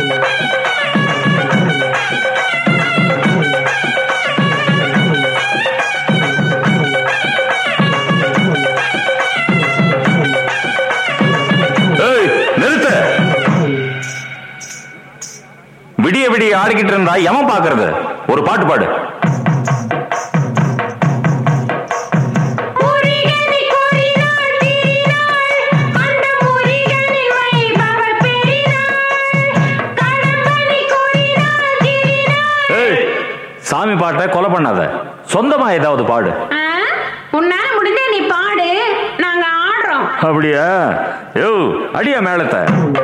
ஏய் நிறுத்த விடிய விடிய ஆடிக்கிட்டு இருந்தா எவன் பாக்குறது ஒரு பாட்டு பாடு முருகனை கோரினாள் தீரினாள் அந்த முருகனின் வைபவர் பெரினாள் கடம்பனை கோரினாள் தீரினாள் ஏய் சாமி பாட்டை கொலை பண்ணாத சொந்தமா ஏதாவது பாடு ஆ? உன்னால முடிஞ்ச நீ பாடு நாங்க ஆடுறோம் அப்படியா யோ அடியா மேளத்தை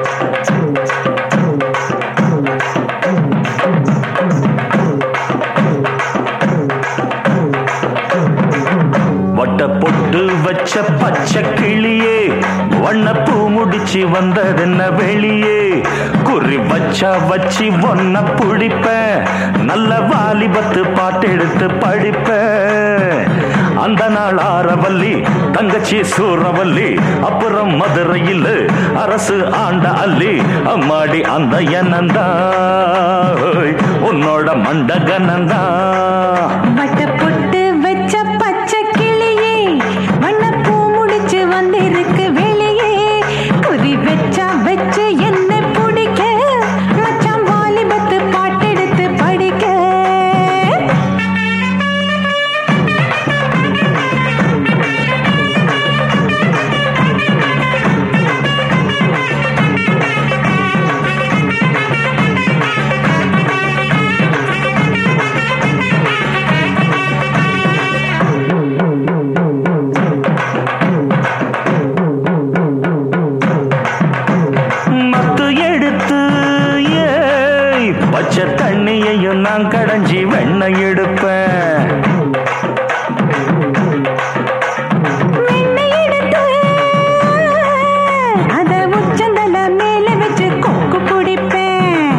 வட்ட பொட்டு வச்ச பச்சை கிளியே வண்ணப்பூ முடிச்சு வந்ததென்ன வெளியே குறி வச்சா வச்சு ஒன்ன புடிப்பேன் நல்ல வாலிபத்து பாட்டெடுத்து படிப்பேன் அந்த நாள் ஆரவல்லி தங்கச்சி சூரவல்லி அப்புறம் மதுரையில் அரசு ஆண்ட அல்லி அம்மாடி அந்த எண்ணந்தா உன்னோட மண்டகனந்தா வட்ட பொட்டு வச்ச பச்சை கிளியே வண்ணப்பூ முடிச்சு வந்திருக்கு வெளியே குறி வச்சா வச்சு என்ன பிடிக்க மச்சான் வாலிபத்து பாட்டெடுத்து படிக்க மத்து எடுத்து ஏய் பச்சை தண்ணியையும் நான் கடைஞ்சி வெண்ணெய் எடுப்பேன் வெண்ணெய் எடுத்து அத உச்சந்தல மேல வச்சு கொக்கு பிடிப்பேன்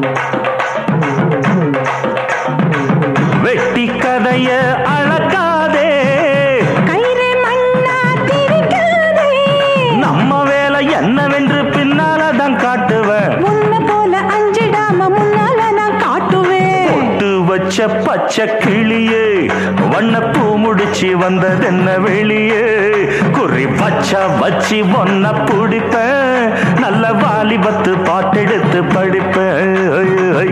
வெட்டி கதைய அளக்காதே கயிறு மண்ணா திரிக்காதே நம்ம வேலை என்னவென்று பின்னாலதான் காட்டுவேன் உன்னை போல அஞ்சிடாம முன்னால நான் காட்டுவேன் பொட்டு வச்ச பச்சை கிளியே வண்ணப்பூ முடிச்சு வந்ததென்ன வெளியே குறி வச்சா வச்சு ஒன்ன பிடிப்பேன் நல்ல வாலிபத்து பாட்டெடுத்து படிப்பேன் ஐ, ஐ.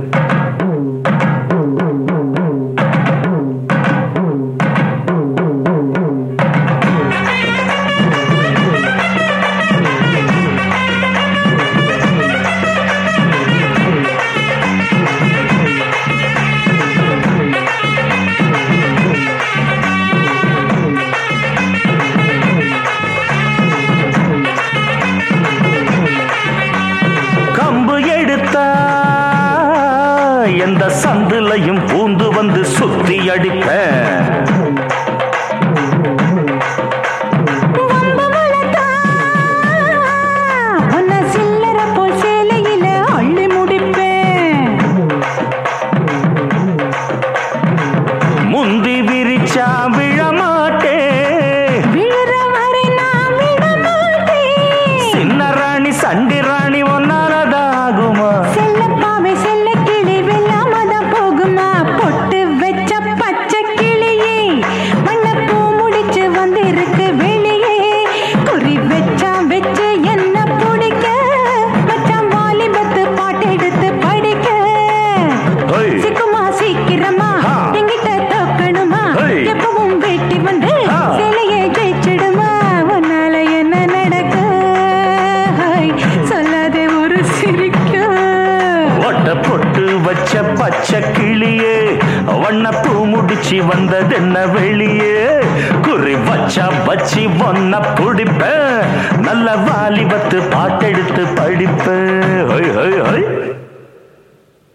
கம்பு எடுத்தா எந்த சந்துலையும் பூந்து வந்து சுத்தி அடிப்பேன் வம்பு வளர்த்தா, உன்னை சில்லற போல் சேலையில அள்ளி முடிப்பேன் முந்தி விரிச்சா விழமாட்டே விழுற வரை நான் விட மாட்டேன் சின்ன ராணி சண்டி ராணி ஒன்னாலதாகுமா செல்லப்பாவை செல்ல கிளி வெள்ளாமதான் போகுமா பொட்டு வச்ச பச்சை கிளியே வண்ணப்பூ முடிச்சு வந்திருக்கு வெளியே குறி வச்சா வச்சு என்ன பிடிக்க மச்சான் வாலிபத்து பாட்டெடுத்து படிக்க ஹோய். சிக்குமா சீக்கிரமா ஆ. எங்கிட்ட தோக்கணுமா ஹோய். எப்பவும் வெட்டி வந்து ஆ. சிலையை ஜெயிச்சிடுமா உன்னால என்ன நடக்க ஹோய், சொல்லாதே ஒரு சிரிக்கும் ஒட்ட பொட்டு வச்ச பச்சை கிளியே வண்ணப்பூ முடிச்சு வந்ததென்ன வெளியே குறி வச்சா வச்சு ஒன்ன பிடிப்பேன் நல்ல வாலிபத்து